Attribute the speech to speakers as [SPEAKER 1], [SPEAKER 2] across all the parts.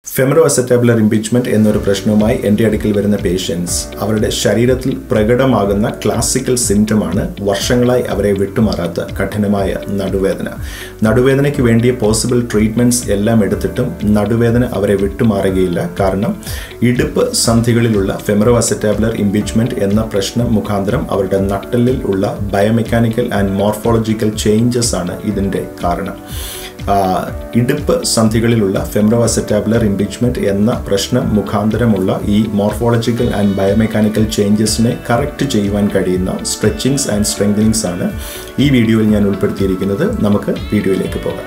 [SPEAKER 1] femoro അസറ്റബുലർ impeachment എന്നൊരു പ്രശ്നവുമായി എൻ്റെ അടുക്കൽ വരുന്ന പേഷ്യൻസ് അവരുടെ ശരീരത്തിൽ പ്രകടമാകുന്ന ക്ലാസിക്കൽ സിംറ്റമാണ് വർഷങ്ങളായി അവരെ വിട്ടുമാറാത്ത കഠിനമായ നടുവേദന നടുവേദനയ്ക്ക് വേണ്ടിയ പോസിബിൾ ട്രീറ്റ്മെൻറ്റ്സ് എല്ലാം എടുത്തിട്ടും നടുവേദന അവരെ വിട്ടുമാറുകയില്ല കാരണം ഇടുപ്പ് സന്ധികളിലുള്ള ഫെമറോ അസറ്റാബുലർ ഇംപീച്ച്മെന്റ് എന്ന പ്രശ്നം മുഖാന്തരം അവരുടെ നട്ടലിൽ ഉള്ള ബയോമെക്കാനിക്കൽ ആൻഡ് മോർഫോളജിക്കൽ ചേഞ്ചസ് ആണ് ഇതിൻ്റെ കാരണം ഇടുപ്പ് സന്ധികളിലുള്ള ഫെമറോ അസറ്റാബുലർ ഇംപീച്ച്മെന്റ് എന്ന പ്രശ്നം മുഖാന്തരമുള്ള ഈ മോർഫോളജിക്കൽ ആൻഡ് ബയോമെക്കാനിക്കൽ ചേഞ്ചസിനെ കറക്റ്റ് ചെയ്യുവാൻ കഴിയുന്ന സ്ട്രെച്ചിങ്സ് ആൻഡ് സ്ട്രെങ്തനിങ്സ് ആണ് ഈ വീഡിയോയിൽ ഞാൻ ഉൾപ്പെടുത്തിയിരിക്കുന്നത് നമുക്ക് വീഡിയോയിലേക്ക് പോകാം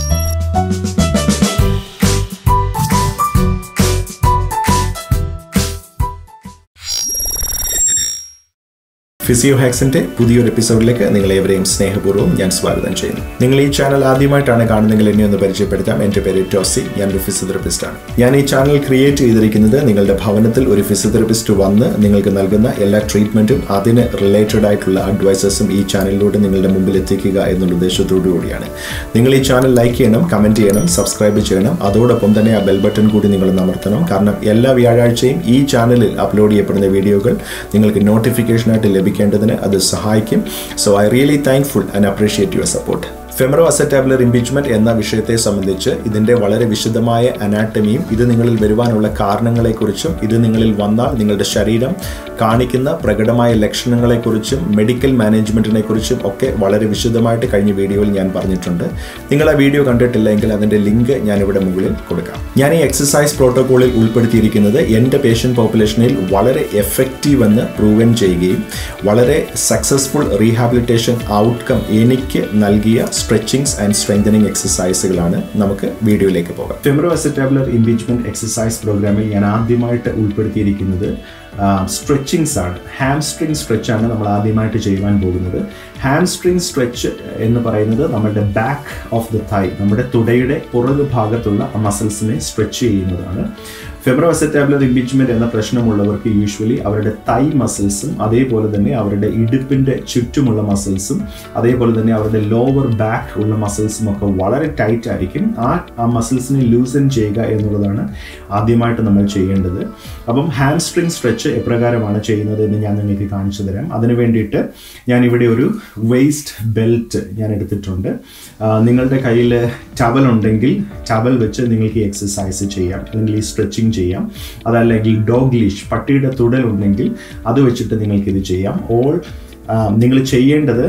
[SPEAKER 1] ഫിസിയോ ഹാക്സിന്റെ പുതിയൊരു എപ്പിസോഡിലേക്ക് നിങ്ങളേവരെയും സ്നേഹപൂർവ്വം ഞാൻ സ്വാഗതം ചെയ്യുന്നു നിങ്ങൾ ഈ ചാനൽ ആദ്യമായിട്ടാണ് കാണുന്നതെങ്കിൽ എന്നെ ഒന്ന് പരിചയപ്പെടുത്താം എൻ്റെ പേര് ടോസി ഞാൻ ഒരു ഫിസിയോതെറപ്പിസ്റ്റ് ആണ് ഞാൻ ഈ ചാനൽ ക്രിയേറ്റ് ചെയ്തിരിക്കുന്നത് നിങ്ങളുടെ ഭവനത്തിൽ ഒരു ഫിസിയോതെറപ്പിസ്റ്റ് വന്ന് നിങ്ങൾക്ക് നൽകുന്ന എല്ലാ ട്രീറ്റ്മെന്റും അതിന് റിലേറ്റഡ് ആയിട്ടുള്ള അഡ്വൈസസും ഈ ചാനലിലൂടെ നിങ്ങളുടെ മുമ്പിൽ എത്തിക്കുക എന്നുള്ള ഉദ്ദേശത്തോടു കൂടിയാണ് നിങ്ങൾ ഈ ചാനൽ ലൈക്ക് ചെയ്യണം കമന്റ് ചെയ്യണം സബ്സ്ക്രൈബ് ചെയ്യണം അതോടൊപ്പം തന്നെ ആ ബെൽ ബട്ടൺ കൂടി നിങ്ങൾ അമർത്തണം കാരണം എല്ലാ വ്യാഴാഴ്ചയും ഈ ചാനലിൽ അപ്ലോഡ് ചെയ്യപ്പെടുന്ന വീഡിയോകൾ നിങ്ങൾക്ക് നോട്ടിഫിക്കേഷനായിട്ട് ലഭിക്കേണ്ടതിന് അത് സഹായിക്കും so I really thankful and appreciate your support femoroacetabular impingement എന്ന വിഷയത്തെ സംബന്ധിച്ച് ഇതിന്റെ വളരെ വിശദമായ അനാട്ടമിയും ഇത് നിങ്ങളിൽ വരുവാനുള്ള കാരണങ്ങളെക്കുറിച്ചും ഇത് നിങ്ങളിൽ വന്നാൽ നിങ്ങളുടെ ശരീരം കാണിക്കുന്ന പ്രകടമായ ലക്ഷണങ്ങളെക്കുറിച്ചും മെഡിക്കൽ മാനേജ്മെന്റിനെ കുറിച്ചും ഒക്കെ വളരെ വിശദമായിട്ട് കഴിഞ്ഞ വീഡിയോയിൽ ഞാൻ പറഞ്ഞിട്ടുണ്ട് നിങ്ങൾ ആ വീഡിയോ കണ്ടിട്ടില്ലെങ്കിൽ അതിന്റെ ലിങ്ക് ഞാൻ ഇവിടെ മുകളിൽ കൊടുക്കാം ഞാൻ ഈ എക്സസൈസ് പ്രോട്ടോകോളിൽ ഉൾപ്പെടുത്തിയിരിക്കുന്നത് എൻ്റെ പേഷ്യൻ്റ് പോപ്പുലേഷനിൽ വളരെ എഫക്റ്റീവ് എന്ന് പ്രൂവൻ ചെയ്യുകയും വളരെ സക്സസ്ഫുൾ റീഹാബിലിറ്റേഷൻ ഔട്ട്കം എനിക്ക് നൽകിയ സ്ട്രെച്ചിങ്സ് ആൻഡ് സ്ട്രെങ്തനിങ് എക്സസൈസുകളാണ് നമുക്ക് വീഡിയോയിലേക്ക് പോകാം ഫെമറോ അസറ്റാബുലർ ഇംപീച്ച്മെന്റ് എക്സസൈസ് പ്രോഗ്രാമിൽ ഞാൻ ആദ്യമായിട്ട് ഉൾപ്പെടുത്തിയിരിക്കുന്നത് സ്ട്രെച്ചിങ്സ് ആണ് ഹാംസ്ട്രിങ് സ്ട്രെച്ച് ആണ് നമ്മൾ ആദ്യമായിട്ട് ചെയ്യുവാൻ പോകുന്നത് ഹാംസ്ട്രിങ് സ്ട്രെച്ച് എന്ന് പറയുന്നത് നമ്മുടെ ബാക്ക് ഓഫ് ദ തൈ നമ്മുടെ തുടയുടെ പുറകു ഭാഗത്തുള്ള മസിൽസിനെ സ്ട്രെച്ച് ചെയ്യുന്നതാണ് ഫെബ്രോ അസറ്റാബുലർ ഇംപീച്ച്മെന്റ് എന്ന പ്രശ്നമുള്ളവർക്ക് യൂഷ്വലി അവരുടെ തൈ മസിൽസും അതേപോലെ തന്നെ അവരുടെ ഇടുപ്പിന്റെ ചുറ്റുമുള്ള മസിൽസും അതേപോലെ തന്നെ അവരുടെ ലോവർ ബാക്ക് ഉള്ള മസിൽസും ഒക്കെ വളരെ ടൈറ്റ് ആയിരിക്കും ആ ആ മസിൽസിനെ ലൂസൻ ചെയ്യുക എന്നുള്ളതാണ് ആദ്യമായിട്ട് നമ്മൾ ചെയ്യേണ്ടത് അപ്പം ഹാംസ്ട്രിങ് സ്ട്രെച്ച് എപ്രകാരമാണ് ചെയ്യുന്നത് എന്ന് ഞാൻ നിങ്ങൾക്ക് കാണിച്ചു തരാം അതിന് വേണ്ടിയിട്ട് ഞാൻ ഇവിടെ ഒരു വെയ്സ്റ്റ് ബെൽറ്റ് ഞാൻ എടുത്തിട്ടുണ്ട് നിങ്ങളുടെ കയ്യിൽ ടവൽ ഉണ്ടെങ്കിൽ ടവൽ വെച്ച് നിങ്ങൾക്ക് ഈ എക്സസൈസ് ചെയ്യാം അല്ലെങ്കിൽ ഈ സ്ട്രെച്ചിങ് ചെയ്യാം അതല്ലെങ്കിൽ ഡോഗ് ലീഷ് പട്ടിയുടെ തുടൽ ഉണ്ടെങ്കിൽ അത് വെച്ചിട്ട് നിങ്ങൾക്ക് ഇത് ചെയ്യാം ഓൾ നിങ്ങൾ ചെയ്യേണ്ടത്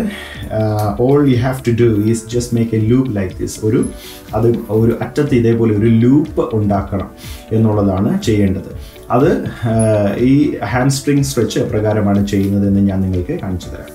[SPEAKER 1] all you have to do is just make a loop like this ഒരു അത് ഒരു അറ്റത്ത് ഇതേപോലെ ഒരു ലൂപ്പ് ഉണ്ടാക്കണം എന്നുള്ളതാണ് ചെയ്യേണ്ടത് അത് ഈ ഹാൻഡ് സ്ട്രിങ് സ്ട്രെച്ച് എപ്രകാരമാണ് ചെയ്യുന്നത് എന്ന് ഞാൻ നിങ്ങൾക്ക് കാണിച്ചു തരാം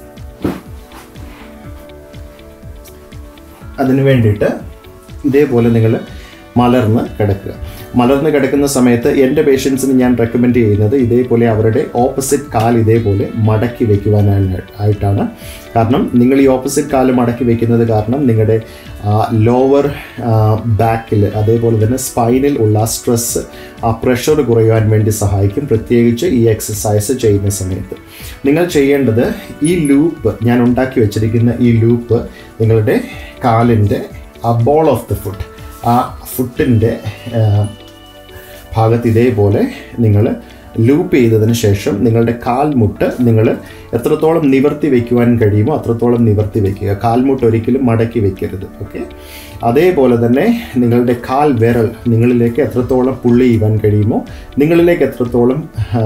[SPEAKER 1] അതിന് വേണ്ടിയിട്ട് ഇതേപോലെ നിങ്ങൾ മലർന്ന് കിടക്കുക മലർന്ന് കിടക്കുന്ന സമയത്ത് എൻ്റെ പേഷ്യൻസിന് ഞാൻ റെക്കമെൻഡ് ചെയ്യുന്നത് ഇതേപോലെ അവരുടെ ഓപ്പോസിറ്റ് കാൽ ഇതേപോലെ മടക്കി വെക്കുവാനായിട്ടാണ് കാരണം നിങ്ങൾ ഈ ഓപ്പോസിറ്റ് കാല് മടക്കി വെക്കുന്നത് കാരണം നിങ്ങളുടെ ലോവർ ബാക്കിൽ അതേപോലെ തന്നെ സ്പൈനിൽ ഉള്ള സ്ട്രെസ് ആ പ്രഷർ കുറയുവാൻ വേണ്ടി സഹായിക്കും പ്രത്യേകിച്ച് ഈ എക്സസൈസ് ചെയ്യുന്ന സമയത്ത് നിങ്ങൾ ചെയ്യേണ്ടത് ഈ ലൂപ്പ് ഞാൻ ഉണ്ടാക്കി വെച്ചിരിക്കുന്ന ഈ ലൂപ്പ് നിങ്ങളുടെ കാലിൻ്റെ ആ ബോൾ ഓഫ് ദ ഫുട്ട് ആ ഫുട്ടിൻ്റെ ഭാഗത്ത് ഇതേപോലെ നിങ്ങൾ ലൂപ്പ് ചെയ്തതിന് ശേഷം നിങ്ങളുടെ കാൽമുട്ട് നിങ്ങൾ എത്രത്തോളം നിവർത്തി വയ്ക്കുവാൻ കഴിയുമോ അത്രത്തോളം നിവർത്തി വയ്ക്കുക കാൽമുട്ട് ഒരിക്കലും മടക്കി വയ്ക്കരുത് ഓക്കെ അതേപോലെ തന്നെ നിങ്ങളുടെ കാൽ വിരൽ നിങ്ങളിലേക്ക് എത്രത്തോളം പുള്ളി ചെയ്യുവാൻ കഴിയുമോ നിങ്ങളിലേക്ക് എത്രത്തോളം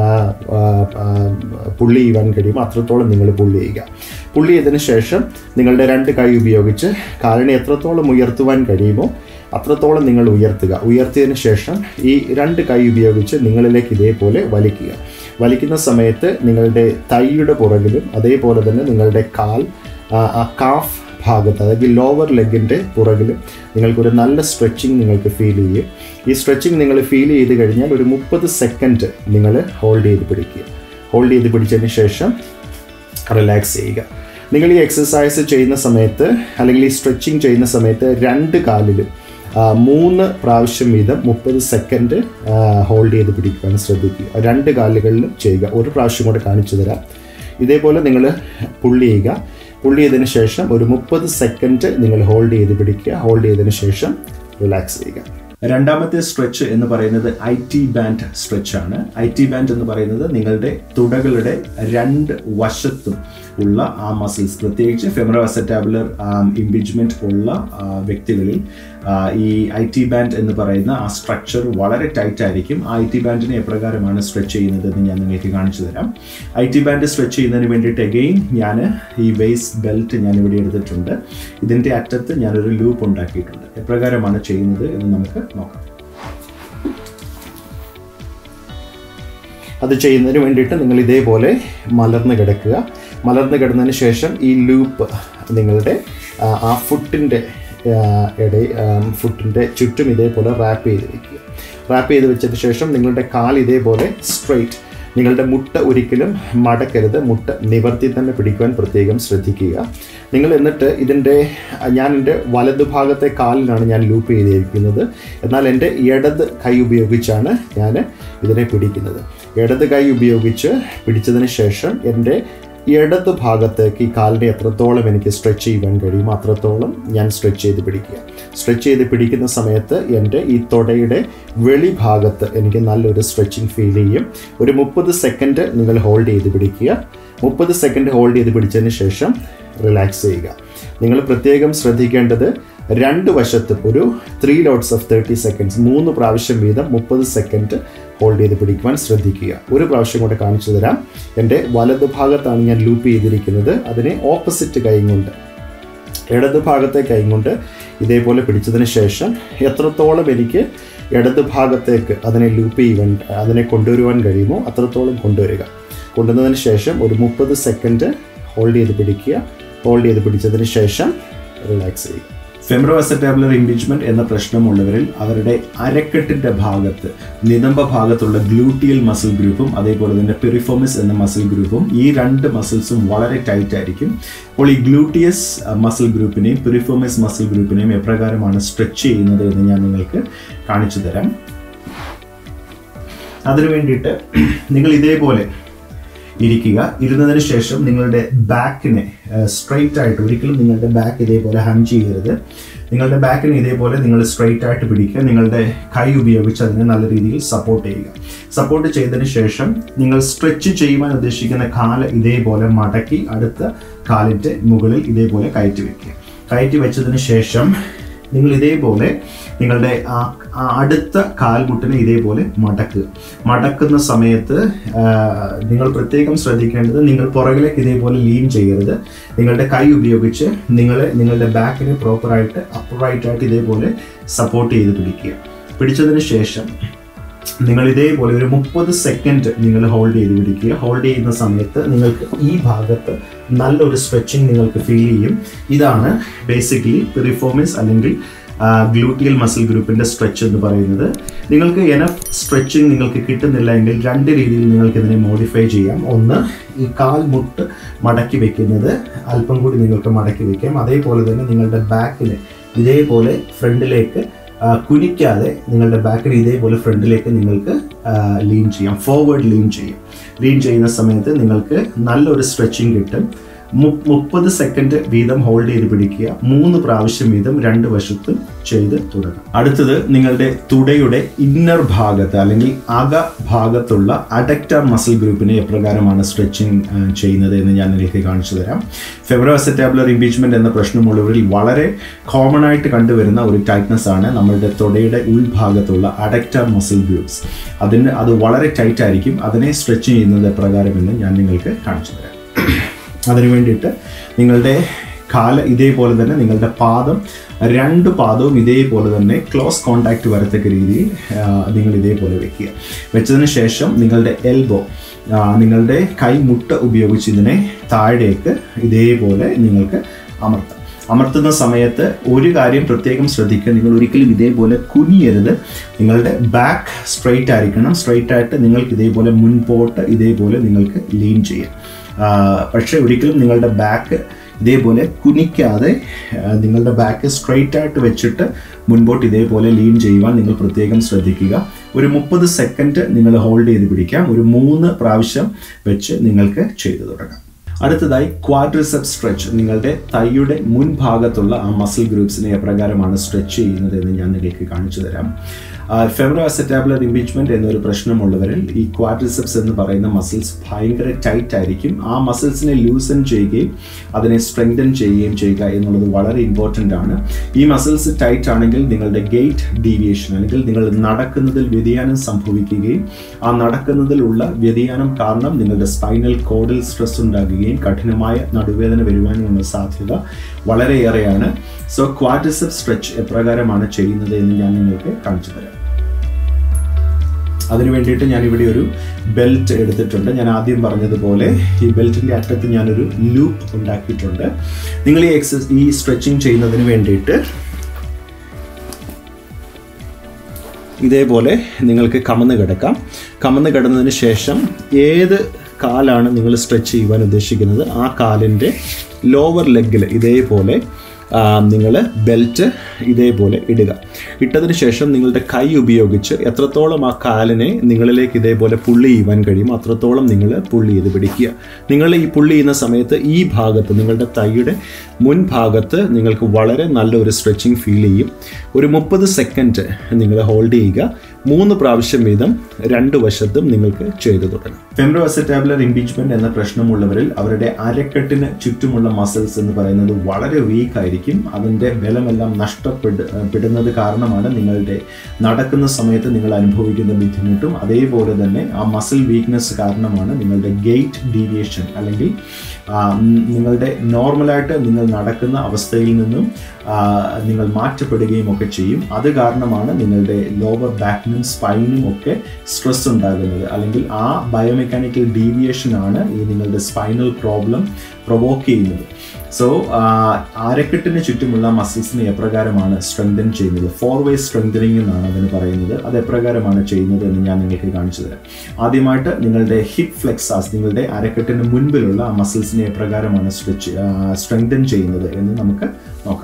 [SPEAKER 1] പുള്ളി ചെയ്യുവാൻ കഴിയുമോ അത്രത്തോളം നിങ്ങൾ പുള്ളി ചെയ്യുക പുള്ളി ചെയ്തതിന് ശേഷം നിങ്ങളുടെ രണ്ട് കൈ ഉപയോഗിച്ച് കാലിനെ എത്രത്തോളം ഉയർത്തുവാൻ കഴിയുമോ അത്രത്തോളം നിങ്ങൾ ഉയർത്തുക ഉയർത്തിയതിന് ശേഷം ഈ രണ്ട് കൈ ഉപയോഗിച്ച് നിങ്ങളിലേക്ക് ഇതേപോലെ വലിക്കുക വലിക്കുന്ന സമയത്ത് നിങ്ങളുടെ തൈയുടെ പുറകിലും അതേപോലെ തന്നെ നിങ്ങളുടെ കാൽ ആ കാഫ് ഭാഗത്ത് അതായത് ലോവർ ലെഗിൻ്റെ പുറകിലും നിങ്ങൾക്കൊരു നല്ല സ്ട്രെച്ചിങ് നിങ്ങൾക്ക് ഫീൽ ചെയ്യും ഈ സ്ട്രെച്ചിങ് നിങ്ങൾ ഫീൽ ചെയ്ത് കഴിഞ്ഞാൽ ഒരു മുപ്പത് സെക്കൻഡ് നിങ്ങൾ ഹോൾഡ് ചെയ്ത് പിടിക്കുക ഹോൾഡ് ചെയ്ത് പിടിച്ചതിന് ശേഷം റിലാക്സ് ചെയ്യുക നിങ്ങൾ ഈ എക്സസൈസ് ചെയ്യുന്ന സമയത്ത് അല്ലെങ്കിൽ ഈ സ്ട്രെച്ചിങ് ചെയ്യുന്ന സമയത്ത് രണ്ട് കാലിലും മൂന്ന് പ്രാവശ്യം വീതം മുപ്പത് സെക്കൻഡ് ഹോൾഡ് ചെയ്ത് പിടിക്കുവാൻ ശ്രദ്ധിക്കുക രണ്ട് കാലുകളിലും ചെയ്യുക ഒരു പ്രാവശ്യം കൂടെ കാണിച്ചു തരാം ഇതേപോലെ നിങ്ങൾ പുള്ളി ചെയ്യുക പുള്ളി ചെയ്തതിന് ശേഷം ഒരു മുപ്പത് സെക്കൻഡ് നിങ്ങൾ ഹോൾഡ് ചെയ്ത് പിടിക്കുക ഹോൾഡ് ചെയ്തതിന് ശേഷം റിലാക്സ് ചെയ്യുക രണ്ടാമത്തെ സ്ട്രെച്ച് എന്ന് പറയുന്നത് ഐ ടി ബാൻഡ് സ്ട്രെച്ച് ആണ് ഐ ടി ബാൻഡ് എന്ന് പറയുന്നത് നിങ്ങളുടെ തുടകളുടെ രണ്ട് വശത്തും ഉള്ള ആ മസിൽസ് പ്രത്യേകിച്ച് ഫെമറോ അസറ്റാബുലർ ഇംപിജ്മെന്റ് ഉള്ള ആ, വ്യക്തികളിൽ ആ, ഈ ഐ ടി ബാൻഡ് എന്ന് പറയുന്ന ആ സ്ട്രക്ചർ വളരെ ടൈറ്റ് ആയിരിക്കും ആ ഐ ടി ബാൻഡിനെ എപ്രകാരമാണ് സ്ട്രെച്ച് ചെയ്യുന്നത് എന്ന് ഞാൻ നിങ്ങൾക്ക് കാണിച്ചു തരാം ഐ ടി ബാൻഡ് സ്ട്രെച്ച് ചെയ്യുന്നതിന് വേണ്ടിയിട്ട് എഗെയിൻ ഞാൻ ഈ വേസ്റ്റ് ബെൽറ്റ് ഞാൻ ഇവിടെ എടുത്തിട്ടുണ്ട് ഇതിൻ്റെ അറ്റത്ത് ഞാനൊരു ലൂപ്പ് ഉണ്ടാക്കിയിട്ടുണ്ട് എപ്രകാരമാണ് ചെയ്യുന്നത് എന്ന് നമുക്ക് നോക്കാം അത് ചെയ്യുന്നതിന് വേണ്ടിയിട്ട് നിങ്ങൾ ഇതേപോലെ മലർന്ന് കിടക്കുക മലർന്ന് കിടന്നതിന് ശേഷം ഈ ലൂപ്പ് നിങ്ങളുടെ ആ, ആ ഫുട്ടിൻ്റെ ഇട ഫുട്ടിൻ്റെ ചുറ്റും ഇതേപോലെ റാപ്പ് ചെയ്ത് വെക്കുക റാപ്പ് ചെയ്ത് വെച്ചതിന് ശേഷം നിങ്ങളുടെ കാൽ ഇതേപോലെ സ്ട്രെയിറ്റ് നിങ്ങളുടെ മുട്ട ഒരിക്കലും മടക്കരുത് മുട്ട നിവർത്തി തന്നെ പിടിക്കുവാൻ പ്രത്യേകം ശ്രദ്ധിക്കുക നിങ്ങൾ എന്നിട്ട് ഇതിൻ്റെ ഞാൻ എൻ്റെ വലതുഭാഗത്തെ കാലിലാണ് ഞാൻ ലൂപ്പ് ചെയ്തിരിക്കുന്നത് എന്നാൽ എൻ്റെ ഇടത് കൈ ഉപയോഗിച്ചാണ് ഞാൻ ഇതിനെ പിടിക്കുന്നത് ഇടത് കൈ ഉപയോഗിച്ച് പിടിച്ചതിന് ശേഷം എൻ്റെ ഇടത് ഭാഗത്തേക്ക് ഈ കാലിനെ എത്രത്തോളം എനിക്ക് സ്ട്രെച്ച് ചെയ്യുവാൻ കഴിയും അത്രത്തോളം ഞാൻ സ്ട്രെച്ച് ചെയ്ത് പിടിക്കുക സ്ട്രെച്ച് ചെയ്ത് പിടിക്കുന്ന സമയത്ത് എൻ്റെ ഈ തുടയുടെ വെളിഭാഗത്ത് എനിക്ക് നല്ലൊരു സ്ട്രെച്ചിങ് ഫീൽ ചെയ്യും ഒരു മുപ്പത് സെക്കൻഡ് നിങ്ങൾ ഹോൾഡ് ചെയ്ത് പിടിക്കുക മുപ്പത് സെക്കൻഡ് ഹോൾഡ് ചെയ്ത് പിടിച്ചതിന് ശേഷം റിലാക്സ് ചെയ്യുക നിങ്ങൾ പ്രത്യേകം ശ്രദ്ധിക്കേണ്ടത് രണ്ട് വശത്തും ഒരു three lots of thirty seconds മൂന്ന് പ്രാവശ്യം വീതം മുപ്പത് സെക്കൻഡ് ഹോൾഡ് ചെയ്ത് പിടിക്കുവാൻ ശ്രദ്ധിക്കുക ഒരു പ്രാവശ്യം കൂടെ കാണിച്ചു തരാം എൻ്റെ വലതു ഭാഗത്താണ് ഞാൻ ലൂപ്പ് ചെയ്തിരിക്കുന്നത് അതിനെ ഓപ്പോസിറ്റ് കൈ കൊണ്ട് ഇടത് ഭാഗത്തെ കൈ കൊണ്ട് ഇതേപോലെ പിടിച്ചതിന് ശേഷം എത്രത്തോളം എനിക്ക് ഇടത് ഭാഗത്തേക്ക് അതിനെ ലൂപ്പ് ചെയ്യുവാൻ അതിനെ കൊണ്ടുവരുവാൻ കഴിയുമോ അത്രത്തോളം കൊണ്ടുവരിക കൊണ്ടുവന്നതിന് ശേഷം ഒരു മുപ്പത് സെക്കൻഡ് ഹോൾഡ് ചെയ്ത് പിടിക്കുക ഹോൾഡ് ചെയ്ത് പിടിച്ചതിന് ശേഷം റിലാക്സ് ചെയ്യുക ഫെമറോ അസറ്റാബുലർ ഇംപീച്ച്മെന്റ് എന്ന പ്രശ്നമുള്ളവരിൽ അവരുടെ അരക്കെട്ടിന്റെ ഭാഗത്ത് നിതംബ ഭാഗത്തുള്ള ഗ്ലൂട്ടിയൽ മസിൽ ഗ്രൂപ്പും അതേപോലെ തന്നെ പെരിഫോമിസ് എന്ന മസിൽ ഗ്രൂപ്പും ഈ രണ്ട് മസിൽസും വളരെ ടൈറ്റ് ആയിരിക്കും അപ്പോൾ ഈ ഗ്ലൂട്ടിയസ് മസിൽ ഗ്രൂപ്പിനെയും പെരിഫോമിസ് മസിൽ ഗ്രൂപ്പിനെയും എപ്രകാരമാണ് സ്ട്രെച്ച് ചെയ്യുന്നത് എന്ന് ഞാൻ നിങ്ങൾക്ക് കാണിച്ചു തരാം അതിനു വേണ്ടിയിട്ട് നിങ്ങൾ ഇതേപോലെ ഇരിക്കുക ഇരുന്നതിന് ശേഷം നിങ്ങളുടെ ബാക്കിനെ സ്ട്രെയിറ്റ് ആയിട്ട് ഒരിക്കലും നിങ്ങളുടെ ബാക്ക് ഇതേപോലെ ഹം ചെയ്യരുത് നിങ്ങളുടെ ബാക്കിനെ ഇതേപോലെ നിങ്ങൾ സ്ട്രെയിറ്റ് ആയിട്ട് പിടിക്കുക നിങ്ങളുടെ കൈ ഉപയോഗിച്ച് അതിനെ നല്ല രീതിയിൽ സപ്പോർട്ട് ചെയ്യുക സപ്പോർട്ട് ചെയ്തതിന് ശേഷം നിങ്ങൾ സ്ട്രെച്ച് ചെയ്യുവാൻ ഉദ്ദേശിക്കുന്ന കാല് ഇതേപോലെ മടക്കി അടുത്ത കാലിൻ്റെ മുകളിൽ ഇതേപോലെ കയറ്റി വെക്കുക കയറ്റി വെച്ചതിന് ശേഷം നിങ്ങൾ ഇതേപോലെ നിങ്ങളുടെ ആ ആ അടുത്ത കാൽമുട്ടിനെ ഇതേപോലെ മടക്കുക മടക്കുന്ന സമയത്ത് ആ, നിങ്ങൾ പ്രത്യേകം ശ്രദ്ധിക്കേണ്ടത് നിങ്ങൾ പുറകിലേക്ക് ഇതേപോലെ ലീൻ ചെയ്യരുത് നിങ്ങളുടെ കൈ ഉപയോഗിച്ച് നിങ്ങൾ നിങ്ങളുടെ ബാക്കിനെ പ്രോപ്പറായിട്ട് അപ്രൈറ്റ് ആയിട്ട് ഇതേപോലെ സപ്പോർട്ട് ചെയ്ത് പിടിക്കുക പിടിച്ചതിന് ശേഷം നിങ്ങൾ ഇതേപോലെ ഒരു മുപ്പത് സെക്കൻഡ് നിങ്ങൾ ഹോൾഡ് ചെയ്ത് പിടിക്കുക ഹോൾഡ് ചെയ്യുന്ന സമയത്ത് നിങ്ങൾക്ക് ഈ ഭാഗത്ത് നല്ലൊരു സ്ട്രെച്ചിങ് നിങ്ങൾക്ക് ഫീൽ ചെയ്യും ഇതാണ് ബേസിക്കലി പെറിഫോമിസ് അല്ലെങ്കിൽ ഗ്ലൂട്ടിയൽ മസിൽ ഗ്രൂപ്പിന്റെ സ്ട്രെച്ച് എന്ന് പറയുന്നത് നിങ്ങൾക്ക് എനഫ് സ്ട്രെച്ചിങ് നിങ്ങൾക്ക് കിട്ടുന്നില്ല എങ്കിൽ രണ്ട് രീതിയിൽ നിങ്ങൾക്ക് ഇതിനെ മോഡിഫൈ ചെയ്യാം ഒന്ന് ഈ കാൽ മുട്ട് മടക്കി വെക്കുന്നത് അല്പം കൂടി നിങ്ങൾക്ക് മടക്കി വെക്കാം അതേപോലെ തന്നെ നിങ്ങളുടെ ബാക്കിന് ഇതേപോലെ ഫ്രണ്ടിലേക്ക് ആ, കുനിക്കാതെ നിങ്ങളുടെ ബാക്കിന് ഇതേപോലെ ഫ്രണ്ടിലേക്ക് നിങ്ങൾക്ക് ലീൻ ചെയ്യാം ഫോർവേഡ് ലീൻ ചെയ്യാം ലീൻ ചെയ്യുന്ന സമയത്ത് നിങ്ങൾക്ക് നല്ലൊരു സ്ട്രെച്ചിങ് കിട്ടും മു- മുപ്പത് സെക്കൻഡ് വീതം ഹോൾഡ് ചെയ്ത് പിടിക്കുക മൂന്ന് പ്രാവശ്യം വീതം രണ്ട് വശത്തും ചെയ്ത് തുടങ്ങാം അടുത്തത് നിങ്ങളുടെ തുടയുടെ ഇന്നർ ഭാഗത്ത് അല്ലെങ്കിൽ അക ഭാഗത്തുള്ള അഡക്റ്റർ മസിൽ ഗ്രൂപ്പിനെ എപ്രകാരമാണ് സ്ട്രെച്ചിങ് ചെയ്യുന്നത് എന്ന് ഞാൻ നിങ്ങൾക്ക് കാണിച്ചു തരാം ഫെബ്രോ അസറ്റാബുലർ ഇംപീച്ച്മെന്റ് എന്ന പ്രശ്നമുള്ളവരിൽ വളരെ കോമൺ ആയിട്ട് കണ്ടുവരുന്ന ഒരു ടൈറ്റ്നസ് ആണ് നമ്മളുടെ തുടയുടെ ഉൾഭാഗത്തുള്ള അഡക്റ്റർ മസിൽ ഗ്രൂപ്പ്സ് അതിന് അത് വളരെ ടൈറ്റ് ആയിരിക്കും അതിനെ സ്ട്രെച്ച് ചെയ്യുന്നത് എപ്രകാരമെന്ന് ഞാൻ നിങ്ങൾക്ക് കാണിച്ചു തരാം അതിനു വേണ്ടിയിട്ട് നിങ്ങളുടെ കാല് ഇതേപോലെ തന്നെ നിങ്ങളുടെ പാദം രണ്ട് പാദവും ഇതേപോലെ തന്നെ ക്ലോസ് കോണ്ടാക്ട് വരത്തക്ക രീതിയിൽ ആ, നിങ്ങൾ ഇതേപോലെ വെക്കുക വെച്ചതിന് ശേഷം നിങ്ങളുടെ എൽബോ നിങ്ങളുടെ കൈമുട്ട ഉപയോഗിച്ച് ഇതിനെ താഴേക്ക് ഇതേപോലെ നിങ്ങൾക്ക് അമർത്താം അമർത്തുന്ന സമയത്ത് ഒരു കാര്യം പ്രത്യേകം ശ്രദ്ധിക്കുക നിങ്ങൾ ഒരിക്കലും ഇതേപോലെ കുനിയരുത് നിങ്ങളുടെ ബാക്ക് സ്ട്രെയിറ്റ് ആയിരിക്കണം സ്ട്രെയിറ്റ് ആയിട്ട് നിങ്ങൾക്ക് ഇതേപോലെ മുൻപോട്ട് ഇതേപോലെ നിങ്ങൾക്ക് ലീൻ ചെയ്യാം ആ, പക്ഷേ ഒരിക്കലും നിങ്ങളുടെ ബാക്ക് ഇതേപോലെ കുനിക്കാതെ ആ, നിങ്ങളുടെ ബാക്ക് സ്ട്രെയിറ്റ് ആയിട്ട് വെച്ചിട്ട് മുൻപോട്ട് ഇതേപോലെ ലീൻ ചെയ്യുവാൻ നിങ്ങൾ പ്രത്യേകം ശ്രദ്ധിക്കുക ഒരു മുപ്പത് സെക്കൻഡ് നിങ്ങൾ ഹോൾഡ് ചെയ്ത് പിടിക്കാം ഒരു മൂന്ന് പ്രാവശ്യം വെച്ച് നിങ്ങൾക്ക് ചെയ്തു തുടങ്ങാം അടുത്തതായി ക്വാഡ്രിസെപ് സ്ട്രെച്ച് നിങ്ങളുടെ തൈയുടെ മുൻഭാഗത്തുള്ള ആ മസിൽ ഗ്രൂപ്പ്സിനെ എപ്രകാരമാണ് സ്ട്രെച്ച് ചെയ്യുന്നത് എന്ന് ഞാൻ നിങ്ങൾക്ക് കാണിച്ചു തരാം ഫെബ്രോ അസറ്റാബുലർ ഇംപീച്ച്മെന്റ് എന്നൊരു പ്രശ്നമുള്ളവരിൽ ഈ ക്വാഡ്രിസെപ്സ് എന്ന് പറയുന്ന മസിൽസ് ഭയങ്കര ടൈറ്റ് ആയിരിക്കും ആ മസിൽസിനെ ലൂസൻ ചെയ്യുകയും അതിനെ സ്ട്രെങ്തൻ ചെയ്യുകയും ചെയ്യുക എന്നുള്ളത് വളരെ ഇമ്പോർട്ടൻ്റ് ആണ് ഈ മസിൽസ് ടൈറ്റ് ആണെങ്കിൽ നിങ്ങളുടെ ഗേറ്റ് ഡീവിയേഷൻ അല്ലെങ്കിൽ നിങ്ങൾ നടക്കുന്നതിൽ വ്യതിയാനം സംഭവിക്കുകയും ആ നടക്കുന്നതിലുള്ള വ്യതിയാനം കാരണം നിങ്ങളുടെ സ്പൈനൽ കോഡിൽ സ്ട്രെസ് ഉണ്ടാകുകയും കഠിനമായ നടുവേദന വരുവാനുമുള്ള സാധ്യത വളരെയേറെയാണ് സോ ക്വാഡ്രിസെപ് സ്ട്രെച്ച് എപ്രകാരമാണ് ചെയ്യുന്നത് എന്ന് ഞാൻ നിങ്ങൾക്ക് കാണിച്ചു തരാം അതിനു വേണ്ടിയിട്ട് ഞാൻ ഇവിടെ ഒരു ബെൽറ്റ് എടുത്തിട്ടുണ്ട് ഞാൻ ആദ്യം പറഞ്ഞതുപോലെ ഈ ബെൽറ്റിൻ്റെ അറ്റത്ത് ഞാനൊരു ലൂപ്പ് ഉണ്ടാക്കിയിട്ടുണ്ട് നിങ്ങൾ ഈ എക്സസ് ഈ സ്ട്രെച്ചിങ് ചെയ്യുന്നതിന് വേണ്ടിയിട്ട് ഇതേപോലെ നിങ്ങൾക്ക് കമന്ന് കിടക്കാം കമന്ന് കിടന്നതിന് ശേഷം ഏത് കാലാണ് നിങ്ങൾ സ്ട്രെച്ച് ചെയ്യുവാൻ ഉദ്ദേശിക്കുന്നത് ആ കാലിൻ്റെ ലോവർ ലെഗിൽ ഇതേപോലെ നിങ്ങൾ ബെൽറ്റ് ഇതേപോലെ ഇടുക ഇട്ടതിന് ശേഷം നിങ്ങളുടെ കൈ ഉപയോഗിച്ച് എത്രത്തോളം ആ കാലിനെ നിങ്ങളിലേക്ക് ഇതേപോലെ പുള്ളി ചെയ്യുവാൻ കഴിയും അത്രത്തോളം നിങ്ങൾ പുള്ളി ചെയ്ത് പിടിക്കുക നിങ്ങൾ ഈ പുള്ളി ചെയ്യുന്ന സമയത്ത് ഈ ഭാഗത്ത് നിങ്ങളുടെ തൈയുടെ മുൻഭാഗത്ത് നിങ്ങൾക്ക് വളരെ നല്ലൊരു സ്ട്രെച്ചിങ് ഫീൽ ചെയ്യും ഒരു മുപ്പത് സെക്കൻഡ് നിങ്ങൾ ഹോൾഡ് ചെയ്യുക മൂന്ന് പ്രാവശ്യം വീതം രണ്ട് വശത്തും നിങ്ങൾക്ക് ചെയ്തു തുടങ്ങാം ഫെംബ്രോ അസറ്റാബുലർ ഇംപീച്ച്മെന്റ് എന്ന പ്രശ്നമുള്ളവരിൽ അവരുടെ അരക്കെട്ടിന് ചുറ്റുമുള്ള മസിൽസ് എന്ന് പറയുന്നത് വളരെ വീക്ക് ആയിരിക്കും അതിൻ്റെ ബലമെല്ലാം നഷ്ടപ്പെടുന്നത് കാരണമാണ് നിങ്ങളുടെ നടക്കുന്ന സമയത്ത് നിങ്ങൾ അനുഭവിക്കുന്ന ബുദ്ധിമുട്ടും അതേപോലെ തന്നെ ആ മസിൽ വീക്ക്നെസ് കാരണമാണ് നിങ്ങളുടെ ഗേറ്റ് ഡീവിയേഷൻ അല്ലെങ്കിൽ നിങ്ങളുടെ നോർമലായിട്ട് നിങ്ങൾ നടക്കുന്ന അവസ്ഥയിൽ നിന്നും നിങ്ങൾ മാറ്റപ്പെടുകയും ഒക്കെ ചെയ്യും അത് കാരണമാണ് നിങ്ങളുടെ ലോവർ ബാക്കിനും സ്പൈനും ഒക്കെ സ്ട്രെസ് ഉണ്ടാകുന്നത് അല്ലെങ്കിൽ ആ ബയോമെക്കാനിക്കൽ ഡീവിയേഷൻ ആണ് ഈ നിങ്ങളുടെ സ്പൈനൽ പ്രോബ്ലം പ്രൊവോക്ക് ചെയ്യുന്നത് സോ അരക്കെട്ടിന് ചുറ്റുമുള്ള മസിൽസിനെ എപ്രകാരമാണ് സ്ട്രെങ്തൻ ചെയ്യുന്നത് ഫോർ വേ സ്ട്രെങ്തനിങ് എന്നാണ് അതിന് പറയുന്നത് അത് എപ്രകാരമാണ് ചെയ്യുന്നത് എന്ന് ഞാൻ നിങ്ങൾക്ക് കാണിച്ചു തരാം ആദ്യമായിട്ട് നിങ്ങളുടെ ഹിപ്പ് ഫ്ലെക്സാസ് നിങ്ങളുടെ അരക്കെട്ടിന് മുൻപിലുള്ള ആ മസിൽസിനെ എപ്രകാരമാണ് സ്ട്രെച്ച് സ്ട്രെങ്തൻ ചെയ്യുന്നത് എന്ന് നമുക്ക് നോക്കാം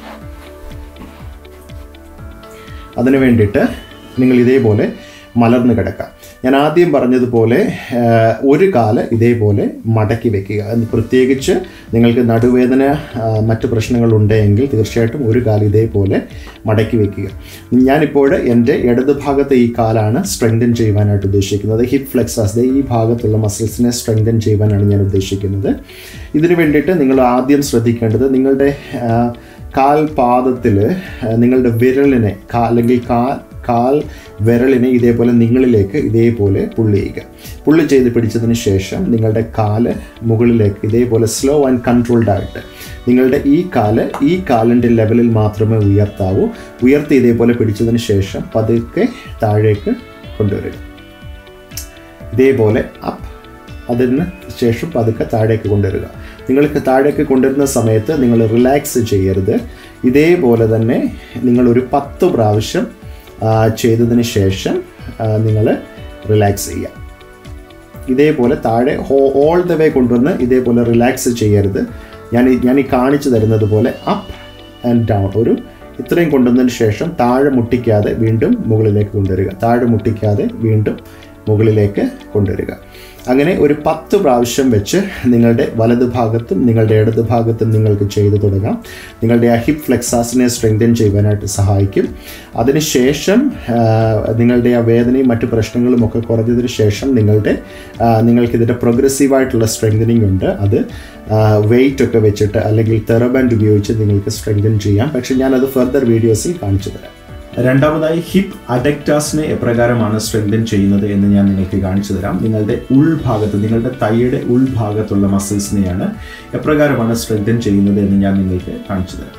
[SPEAKER 1] അതിനു വേണ്ടിയിട്ട് നിങ്ങൾ ഇതേപോലെ മലർന്ന് കിടക്കാം ഞാൻ ആദ്യം പറഞ്ഞതുപോലെ ഒരു കാല് ഇതേപോലെ മടക്കി വെക്കുക പ്രത്യേകിച്ച് നിങ്ങൾക്ക് നടുവേദന മറ്റു പ്രശ്നങ്ങളുണ്ടെങ്കിൽ തീർച്ചയായിട്ടും ഒരു കാല് ഇതേപോലെ മടക്കി വെക്കുക ഞാനിപ്പോൾ എൻ്റെ ഇടത് ഭാഗത്തെ ഈ കാലാണ് സ്ട്രെങ്തൻ ചെയ്യുവാനായിട്ട് ഉദ്ദേശിക്കുന്നത് ഹിപ്പ് ഫ്ലെക്സാസ് ഈ ഭാഗത്തുള്ള മസിൽസിനെ സ്ട്രെങ്തൻ ചെയ്യുവാനാണ് ഞാൻ ഉദ്ദേശിക്കുന്നത് ഇതിനു വേണ്ടിയിട്ട് നിങ്ങൾ ആദ്യം ശ്രദ്ധിക്കേണ്ടത് നിങ്ങളുടെ കാൽപാദത്തിൽ നിങ്ങളുടെ വിരലിനെ കാ അല്ലെങ്കിൽ കാൽ കാൽ വിരലിനെ ഇതേപോലെ നിങ്ങളിലേക്ക് ഇതേപോലെ പുള്ളി ചെയ്യുക പുള്ളി ചെയ്ത് പിടിച്ചതിന് ശേഷം നിങ്ങളുടെ കാല് മുകളിലേക്ക് ഇതേപോലെ സ്ലോ ആൻഡ് കൺട്രോൾഡ് ആയിട്ട് നിങ്ങളുടെ ഈ കാല് ഈ കാലിൻ്റെ ലെവലിൽ മാത്രമേ ഉയർത്താവൂ ഉയർത്തി ഇതേപോലെ പിടിച്ചതിന് ശേഷം പതുക്കെ താഴേക്ക് കൊണ്ടുവരിക ഇതേപോലെ അപ്പ് അതിന് ശേഷം പതുക്കെ താഴേക്ക് കൊണ്ടുവരിക നിങ്ങൾക്ക് താഴേക്ക് കൊണ്ടുവരുന്ന സമയത്ത് നിങ്ങൾ റിലാക്സ് ചെയ്യരുത് ഇതേപോലെ തന്നെ നിങ്ങളൊരു പത്ത് പ്രാവശ്യം ചെയ്തതിന് ശേഷം നിങ്ങൾ റിലാക്സ് ചെയ്യുക ഇതേപോലെ താഴെ ഓൾ ദ വേ കൊണ്ടുവന്ന് ഇതേപോലെ റിലാക്സ് ചെയ്യരുത് ഞാൻ ഞാൻ ഈ കാണിച്ചു തരുന്നത് പോലെ അപ്പ് ആൻഡ് ഡൗൺ ഒരു ഇത്രയും കൊണ്ടുവന്നതിന് ശേഷം താഴെ മുട്ടിക്കാതെ വീണ്ടും മുകളിലേക്ക് കൊണ്ടുവരിക താഴെ മുട്ടിക്കാതെ വീണ്ടും മുകളിലേക്ക് കൊണ്ടുവരിക അങ്ങനെ ഒരു പത്ത് പ്രാവശ്യം വെച്ച് നിങ്ങളുടെ വലത് ഭാഗത്തും നിങ്ങളുടെ ഇടത് ഭാഗത്തും നിങ്ങൾക്ക് ചെയ്തു തുടങ്ങാം നിങ്ങളുടെ ആ ഹിപ്പ് ഫ്ലെക്സാസിനെ സ്ട്രെങ്തൻ ചെയ്യുവാനായിട്ട് സഹായിക്കും അതിനുശേഷം നിങ്ങളുടെ ആ വേദനയും മറ്റു പ്രശ്നങ്ങളും ഒക്കെ കുറഞ്ഞതിന് ശേഷം നിങ്ങളുടെ നിങ്ങൾക്കിതിൻ്റെ പ്രോഗ്രസീവായിട്ടുള്ള സ്ട്രെങ്തനിങ് ഉണ്ട് അത് വെയിറ്റ് ഒക്കെ വെച്ചിട്ട് അല്ലെങ്കിൽ തെറബാൻഡ് ഉപയോഗിച്ച് നിങ്ങൾക്ക് സ്ട്രെങ്തൻ ചെയ്യാം പക്ഷേ ഞാനത് ഫർദർ വീഡിയോസിൽ കാണിച്ചു തരാം രണ്ടാമതായി ഹിപ്പ് അഡക്റ്റാസിനെ എപ്രകാരമാണ് സ്ട്രെങ്തൻ ചെയ്യുന്നത് എന്ന് ഞാൻ നിങ്ങൾക്ക് കാണിച്ചു തരാം നിങ്ങളുടെ ഉൾഭാഗത്ത് നിങ്ങളുടെ തൈയുടെ ഉൾഭാഗത്തുള്ള മസിൽസിനെയാണ് എപ്രകാരമാണ് സ്ട്രെങ്തൻ ചെയ്യുന്നത് എന്ന് ഞാൻ നിങ്ങൾക്ക് കാണിച്ചു തരാം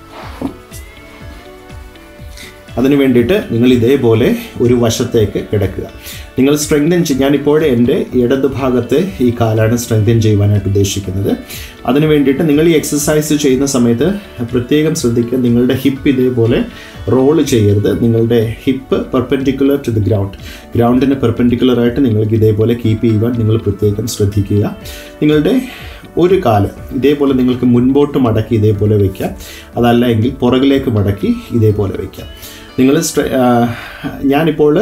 [SPEAKER 1] അതിനു വേണ്ടിയിട്ട് നിങ്ങൾ ഇതേപോലെ ഒരു വശത്തേക്ക് കിടക്കുക നിങ്ങൾ സ്ട്രെങ്തൻ ഞാനിപ്പോൾ എൻ്റെ ഇടത് ഭാഗത്തെ ഈ കാലാണ് സ്ട്രെങ്തൻ ചെയ്യുവാനായിട്ട് ഉദ്ദേശിക്കുന്നത് അതിനു വേണ്ടിയിട്ട് നിങ്ങൾ ഈ എക്സസൈസ് ചെയ്യുന്ന സമയത്ത് പ്രത്യേകം ശ്രദ്ധിക്കുക നിങ്ങളുടെ ഹിപ്പ് ഇതേപോലെ റോള് ചെയ്യരുത് നിങ്ങളുടെ hip perpendicular to the ground ഗ്രൗണ്ടിന് പെർപെൻഡിക്കുലർ ആയിട്ട് നിങ്ങൾക്ക് ഇതേപോലെ കീപ്പ് ചെയ്യുവാൻ നിങ്ങൾ പ്രത്യേകം ശ്രദ്ധിക്കുക നിങ്ങളുടെ ഒരു കാല് ഇതേപോലെ നിങ്ങൾക്ക് മുൻപോട്ട് മടക്കി ഇതേപോലെ വയ്ക്കാം അതല്ല എങ്കിൽ പുറകിലേക്ക് മടക്കി ഇതേപോലെ വയ്ക്കാം നിങ്ങൾ ഞാനിപ്പോൾ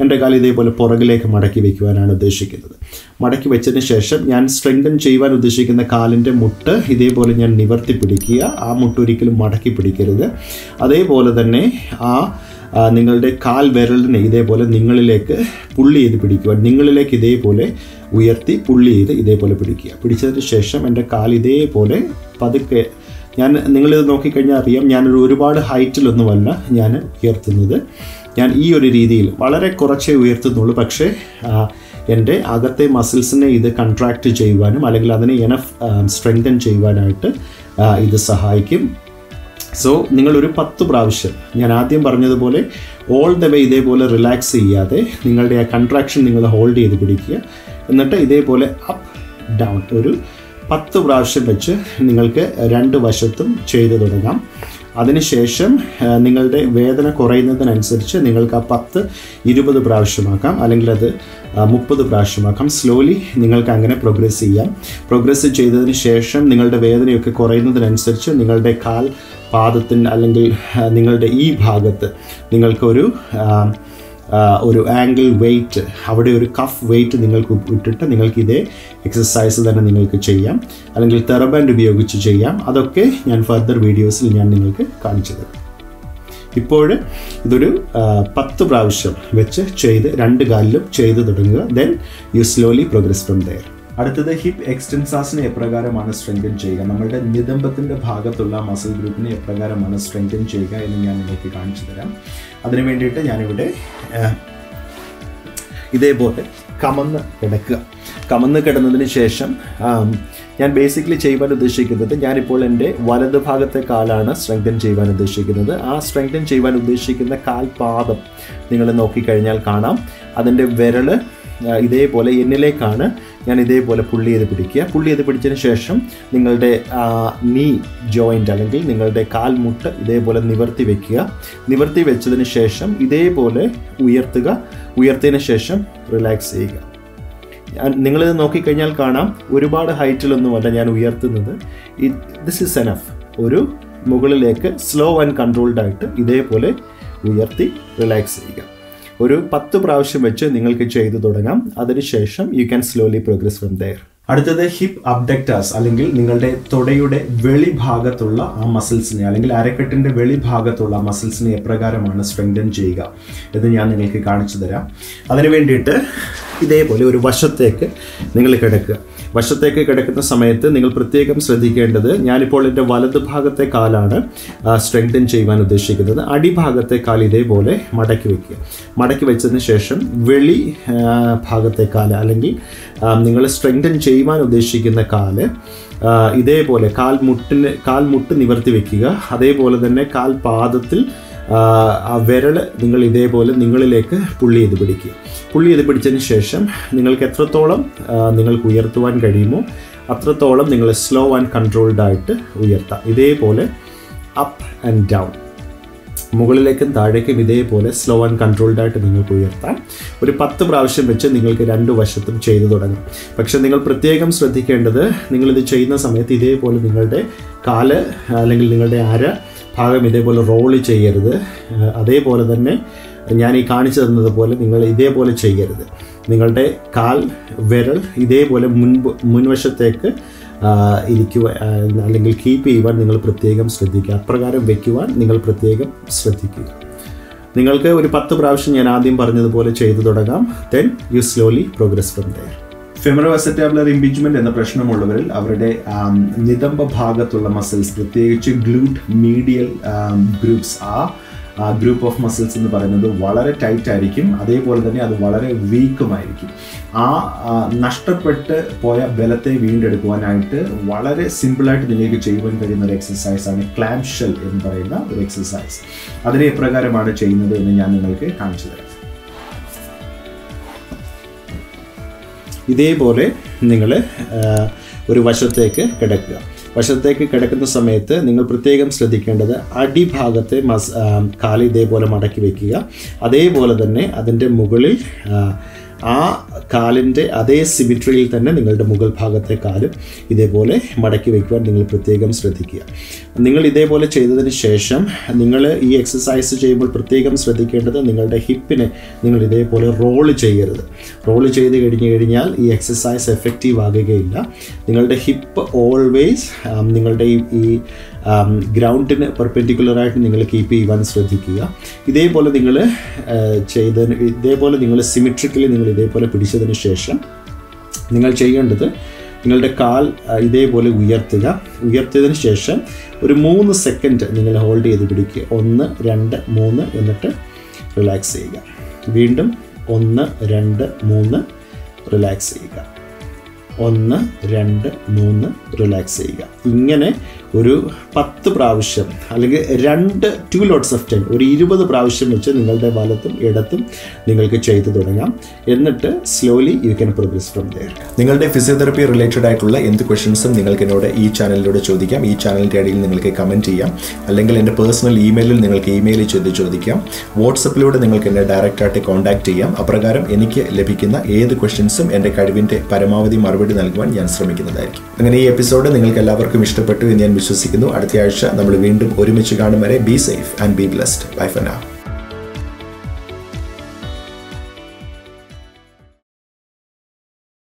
[SPEAKER 2] എൻ്റെ കാൽ ഇതേപോലെ പുറകിലേക്ക് മടക്കി വയ്ക്കുവാനാണ് ഉദ്ദേശിക്കുന്നത് മടക്കി വെച്ചതിന് ശേഷം ഞാൻ സ്ട്രെങ്തൻ ചെയ്യുവാൻ ഉദ്ദേശിക്കുന്ന കാലിൻ്റെ മുട്ട് ഇതേപോലെ ഞാൻ നിവർത്തി പിടിക്കുക ആ മുട്ട് ഒരിക്കലും മടക്കി പിടിക്കരുത് അതേപോലെ തന്നെ ആ ആ, നിങ്ങളുടെ കാൽ വിരലിനെ ഇതേപോലെ നിങ്ങളിലേക്ക് പുള്ളി ചെയ്ത് പിടിക്കുക നിങ്ങളിലേക്ക് ഇതേപോലെ ഉയർത്തി പുള്ളി ചെയ്ത് ഇതേപോലെ പിടിക്കുക പിടിച്ചതിന് ശേഷം എൻ്റെ കാൽ ഇതേപോലെ പതുക്കെ ഞാൻ നിങ്ങളിത് നോക്കിക്കഴിഞ്ഞാൽ അറിയാം ഞാനൊരു ഒരുപാട് ഹൈറ്റിലൊന്നുമല്ല ഞാൻ ഉയർത്തുന്നത് ഞാൻ ഈ ഒരു രീതിയിൽ വളരെ കുറച്ചേ ഉയർത്തുന്നുള്ളൂ പക്ഷേ ആ, എൻ്റെ അകത്തെ മസിൽസിനെ ഇത് കൺട്രാക്റ്റ് ചെയ്യുവാനും അല്ലെങ്കിൽ അതിനെ എനഫ് സ്ട്രെങ്തൻ ചെയ്യുവാനായിട്ട് ആ, ഇത് സഹായിക്കും സോ നിങ്ങളൊരു പത്ത് പ്രാവശ്യം ഞാൻ ആദ്യം പറഞ്ഞതുപോലെ ഓൾ ദ വേ ഇതേപോലെ റിലാക്സ് ചെയ്യാതെ നിങ്ങളുടെ ആ കൺട്രാക്ഷൻ നിങ്ങൾ ഹോൾഡ് ചെയ്ത് പിടിക്കുക എന്നിട്ട് ഇതേപോലെ അപ്പ് ഡൗൺ ഒരു പത്ത് പ്രാവശ്യം വെച്ച് നിങ്ങൾക്ക് രണ്ട് വശത്തും ചെയ്തു തുടങ്ങാം അതിനുശേഷം ആ, നിങ്ങളുടെ വേദന കുറയുന്നതിനനുസരിച്ച് നിങ്ങൾക്ക് ആ പത്ത് ഇരുപത് പ്രാവശ്യമാക്കാം അല്ലെങ്കിൽ അത് മുപ്പത് പ്രാവശ്യമാക്കാം സ്ലോലി നിങ്ങൾക്ക് അങ്ങനെ പ്രോഗ്രസ് ചെയ്യാം പ്രോഗ്രസ് ചെയ്തതിന് ശേഷം നിങ്ങളുടെ വേദനയൊക്കെ കുറയുന്നതിനനുസരിച്ച് നിങ്ങളുടെ കാൽ പാദത്തിന് അല്ലെങ്കിൽ ആ, നിങ്ങളുടെ ഈ ഭാഗത്ത് നിങ്ങൾക്കൊരു ആ, ആ, ഒരു ആംഗിൾ വെയിറ്റ് അവിടെ ഒരു കഫ് വെയിറ്റ് നിങ്ങൾക്ക് ഇട്ടിട്ട് നിങ്ങൾക്ക് ഇതേ എക്സസൈസ് തന്നെ നിങ്ങൾക്ക് ചെയ്യാം അല്ലെങ്കിൽ തെറബാൻഡ് ഉപയോഗിച്ച് ചെയ്യാം അതൊക്കെ ഞാൻ ഫർദർ വീഡിയോസിൽ ഞാൻ നിങ്ങൾക്ക് കാണിച്ചു തരാം ഇപ്പോൾ ഇതൊരു ആ, പത്ത് പ്രാവശ്യം വെച്ച് ചെയ്ത് രണ്ട് കാലിലും ചെയ്ത് തുടങ്ങുക then you slowly progress from there
[SPEAKER 1] അടുത്തത് ഹിപ്പ് എക്സ്റ്റൻസാസിനെ എപ്രകാരമാണ് സ്ട്രെങ്തൻ ചെയ്യുക നമ്മുടെ നിതംബത്തിന്റെ ഭാഗത്തുള്ള മസിൽ ഗ്രൂപ്പിനെ എപ്രകാരമാണ് സ്ട്രെങ്തൻ ചെയ്യുക എന്ന് ഞാൻ നിങ്ങൾക്ക് കാണിച്ചു തരാം അതിനു വേണ്ടിയിട്ട് ഞാനിവിടെ ആ,
[SPEAKER 2] ഇതേപോലെ കമന്ന് കിടക്കുക കമന്ന് കിടന്നതിന് ശേഷം ആം, ഞാൻ ബേസിക്കലി ചെയ്യുവാൻ ഉദ്ദേശിക്കുന്നത് ഞാനിപ്പോൾ എൻ്റെ വലത് ഭാഗത്തെ കാലാണ് സ്ട്രെങ്തൻ ചെയ്യുവാൻ ഉദ്ദേശിക്കുന്നത് ആ സ്ട്രെങ്തൻ ചെയ്യുവാൻ ഉദ്ദേശിക്കുന്ന കാൽപാദം നിങ്ങൾ നോക്കിക്കഴിഞ്ഞാൽ കാണാം അതിൻ്റെ വിരല് ആ, ഇതേപോലെ എന്നിലേക്കാണ് ഞാൻ ഇതേപോലെ പുള്ളി ചെയ്ത് പിടിക്കുക പുള്ളി ചെയ്ത് പിടിച്ചതിന് ശേഷം നിങ്ങളുടെ നീ ജോയിൻ്റ് അല്ലെങ്കിൽ നിങ്ങളുടെ കാൽമുട്ട് ഇതേപോലെ നിവർത്തി വെക്കുക നിവർത്തി വെച്ചതിന് ശേഷം ഇതേപോലെ ഉയർത്തുക ഉയർത്തിയതിന് ശേഷം റിലാക്സ് ചെയ്യുക ഞാൻ- നിങ്ങളിത് നോക്കിക്കഴിഞ്ഞാൽ കാണാം ഒരുപാട് ഹൈറ്റിലൊന്നുമല്ല ഞാൻ ഉയർത്തുന്നത് ദിസ് ഇസ് എനഫ് ഒരു മുകളിലേക്ക് സ്ലോ ആൻഡ് കൺട്രോൾഡ് ആയിട്ട് ഇതേപോലെ ഉയർത്തി റിലാക്സ് ചെയ്യുക ഒരു പത്ത് പ്രാവശ്യം വെച്ച് നിങ്ങൾക്ക് ചെയ്തു തുടങ്ങാം അതിനുശേഷം you can slowly progress from there
[SPEAKER 1] അടുത്തത് ഹിപ്പ് അബ്ഡക്റ്റാസ് അല്ലെങ്കിൽ നിങ്ങളുടെ തുടയുടെ വെളിഭാഗത്തുള്ള ആ മസിൽസിനെ അല്ലെങ്കിൽ അരക്കെട്ടിന്റെ വെളിഭാഗത്തുള്ള ആ മസിൽസിനെ എപ്രകാരമാണ് സ്ട്രെങ്തൻ ചെയ്യുക എന്ന് ഞാൻ നിങ്ങൾക്ക് കാണിച്ചു തരാം അതിനു വേണ്ടിയിട്ട്
[SPEAKER 2] ഇതേപോലെ ഒരു വശത്തേക്ക് നിങ്ങൾ കിടക്കുക വശത്തേക്ക് കിടക്കുന്ന സമയത്ത് നിങ്ങൾ പ്രത്യേകം ശ്രദ്ധിക്കേണ്ടത് ഞാനിപ്പോൾ എൻ്റെ വലത് ഭാഗത്തെ കാലാണ് സ്ട്രെങ്തൻ ചെയ്യുവാൻ ഉദ്ദേശിക്കുന്നത് അടിഭാഗത്തെ കാൽ ഇതേപോലെ മടക്കി വെക്കുക മടക്കി വെച്ചതിന് ശേഷം വെളി ആ, ഭാഗത്തെ കാല് അല്ലെങ്കിൽ നിങ്ങൾ സ്ട്രെങ്തൻ ചെയ്യുവാൻ ഉദ്ദേശിക്കുന്ന കാല് ആ, ഇതേപോലെ കാൽ മുട്ടിന് കാൽ മുട്ട് നിവർത്തി വെക്കുക അതേപോലെ തന്നെ കാൽ പാദത്തിൽ ആ, ആ വിരൽ നിങ്ങൾ ഇതേപോലെ നിങ്ങളിലേക്ക് പുള്ളി ചെയ്ത് പിടിക്കുക പുള്ളി ചെയ്ത് പിടിച്ചതിന് ശേഷം നിങ്ങൾക്ക് എത്രത്തോളം ആ, നിങ്ങൾക്ക് ഉയർത്തുവാൻ കഴിയുമോ അത്രത്തോളം നിങ്ങൾ സ്ലോ ആൻഡ് കൺട്രോൾഡ് ആയിട്ട് ഉയർത്താം ഇതേപോലെ അപ്പ് ആൻഡ് ഡൗൺ മുകളിലേക്കും താഴേക്കും ഇതേപോലെ സ്ലോ ആൻഡ് കൺട്രോൾഡ് ആയിട്ട് നിങ്ങൾക്ക് ഉയർത്താം ഒരു പത്ത് പ്രാവശ്യം വെച്ച് നിങ്ങൾക്ക് രണ്ട് വശത്തും ചെയ്തു തുടങ്ങാം പക്ഷെ നിങ്ങൾ പ്രത്യേകം ശ്രദ്ധിക്കേണ്ടത് നിങ്ങളിത് ചെയ്യുന്ന സമയത്ത് ഇതേപോലെ നിങ്ങളുടെ കാല് അല്ലെങ്കിൽ നിങ്ങളുടെ അര ഭാഗം ഇതേപോലെ റോള് ചെയ്യരുത് ആ, അതേപോലെ തന്നെ ഞാൻ ഈ കാണിച്ചു തന്നത് പോലെ നിങ്ങൾ ഇതേപോലെ ചെയ്യരുത് നിങ്ങളുടെ കാൽ വിരൽ ഇതേപോലെ മുൻപ് മുൻവശത്തേക്ക് ഇരിക്കുക അല്ലെങ്കിൽ കീപ്പ് ചെയ്യുവാൻ നിങ്ങൾ പ്രത്യേകം ശ്രദ്ധിക്കുക അപ്രകാരം വെക്കുവാൻ നിങ്ങൾ പ്രത്യേകം ശ്രദ്ധിക്കുക നിങ്ങൾക്ക് ഒരു പത്ത് പ്രാവശ്യം ഞാൻ ആദ്യം പറഞ്ഞതുപോലെ ചെയ്തു തുടങ്ങാം then you slowly progress from there
[SPEAKER 1] femoroacetabular impingement എന്ന പ്രശ്നമുള്ളവരിൽ അവരുടെ ആം, നിതംബ ഭാഗത്തുള്ള മസിൽസ് പ്രത്യേകിച്ച് ഗ്ലൂട്ട് മീഡിയൽ ഗ്രൂപ്പ്സ് ആ ഗ്രൂപ്പ് ഓഫ് മസിൽസ് എന്ന് പറയുന്നത് വളരെ ടൈറ്റ് ആയിരിക്കും അതേപോലെ തന്നെ അത് വളരെ വീക്കുമായിരിക്കും ആ ആ, നഷ്ടപ്പെട്ട് പോയ ബലത്തെ വീണ്ടെടുക്കുവാനായിട്ട് വളരെ സിമ്പിളായിട്ട് നിങ്ങൾക്ക് ചെയ്യുവാൻ കഴിയുന്ന ഒരു എക്സസൈസ് ആണ് ക്ലാം ഷെൽ എന്ന് പറയുന്ന ഒരു എക്സസൈസ് അതിനെ എപ്രകാരമാണ് ചെയ്യുന്നത് എന്ന് ഞാൻ നിങ്ങൾക്ക് കാണിച്ചു തരാം
[SPEAKER 2] ഇതേപോലെ നിങ്ങൾ ഒരു വശത്തേക്ക് കിടക്കുക വശത്തേക്ക് കിടക്കുന്ന സമയത്ത് നിങ്ങൾ പ്രത്യേകം ശ്രദ്ധിക്കേണ്ടത് അടിഭാഗത്തെ മസ് ആ, കാല് ഇതേപോലെ മടക്കി വെക്കുക അതേപോലെ തന്നെ അതിൻ്റെ മുകളിൽ ആ, ആ കാലിൻ്റെ അതേ സിമിട്രിയിൽ തന്നെ നിങ്ങളുടെ മുകൾ ഭാഗത്തെ കാലും ഇതേപോലെ മടക്കി വയ്ക്കുവാൻ നിങ്ങൾ പ്രത്യേകം ശ്രദ്ധിക്കുക നിങ്ങൾ ഇതേപോലെ ചെയ്തതിന് ശേഷം നിങ്ങൾ ഈ എക്സസൈസ് ചെയ്യുമ്പോൾ പ്രത്യേകം ശ്രദ്ധിക്കേണ്ടത് നിങ്ങളുടെ ഹിപ്പിനെ നിങ്ങൾ ഇതേപോലെ റോള് ചെയ്യരുത് റോള് ചെയ്ത് കഴിഞ്ഞ് കഴിഞ്ഞാൽ ഈ എക്സസൈസ് എഫക്റ്റീവ് ആകുകയില്ല നിങ്ങളുടെ ഹിപ്പ് ഓൾവേസ് നിങ്ങളുടെ ഈ ഈ ഗ്രൗണ്ടിന് പെർപെൻഡിക്കുലറായിട്ട് നിങ്ങൾ കീപ്പ് ചെയ്യുവാൻ ശ്രദ്ധിക്കുക ഇതേപോലെ നിങ്ങൾ ചെയ്തതിന് ഇതേപോലെ നിങ്ങൾ സിമിട്രിക്കലി നിങ്ങൾ ഇതേപോലെ പിടിച്ചതിന് ശേഷം നിങ്ങൾ ചെയ്യേണ്ടത് നിങ്ങളുടെ കാൽ ആ, ഇതേപോലെ ഉയർത്തുക ഉയർത്തിയതിന് ശേഷം ഒരു മൂന്ന് സെക്കൻഡ് നിങ്ങൾ ഹോൾഡ് ചെയ്ത് പിടിക്കുക ഒന്ന് രണ്ട് മൂന്ന് എന്നിട്ട് റിലാക്സ് ചെയ്യുക വീണ്ടും ഒന്ന് രണ്ട് മൂന്ന് റിലാക്സ് ചെയ്യുക ഒന്ന് രണ്ട് മൂന്ന് റിലാക്സ് ചെയ്യുക ഇങ്ങനെ ഒരു പത്ത് പ്രാവശ്യം അല്ലെങ്കിൽ രണ്ട് ടു ലോട്ട്സ് ഓഫ് ടെൻ ഒരു ഇരുപത് പ്രാവശ്യം വെച്ച് നിങ്ങളുടെ വലത്തും ഇടത്തും നിങ്ങൾക്ക് ചെയ്തു തുടങ്ങാം എന്നിട്ട് slowly you can progress from there
[SPEAKER 1] നിങ്ങളുടെ ഫിസിയോതെറപ്പി റിലേറ്റഡ് ആയിട്ടുള്ള എന്ത് ക്വസ്റ്റ്യൻസും നിങ്ങൾക്ക് എന്നോട് ഈ ചാനലിലൂടെ ചോദിക്കാം ഈ ചാനലിൻ്റെ ഇടയിൽ നിങ്ങൾക്ക് കമൻറ്റ് ചെയ്യാം അല്ലെങ്കിൽ എൻ്റെ പേഴ്സണൽ ഇമെയിലിൽ നിങ്ങൾക്ക് ഇമെയിൽ ചെയ്ത് ചോദിക്കാം വാട്സപ്പിലൂടെ നിങ്ങൾക്ക് എന്നെ ഡയറക്റ്റായിട്ട് കോൺടാക്ട് ചെയ്യാം അപ്രകാരം എനിക്ക് ലഭിക്കുന്ന ഏത് ക്വസ്റ്റ്യൻസും എൻ്റെ കഴിവിൻ്റെ പരമാവധി മറുപടി നൽകുവാൻ ഞാൻ ശ്രമിക്കുന്നതായിരിക്കും അങ്ങനെ ഈ എപ്പിസോഡ് നിങ്ങൾക്ക് എല്ലാവർക്കും ഇഷ്ടപ്പെട്ടു എന്ന് ഞാൻ വിശ്വസിക്കുന്നു അടുത്ത ആഴ്ച നമ്മൾ വീണ്ടും ഒരുമിച്ച് കാണും വരെ be safe and be blessed bye for now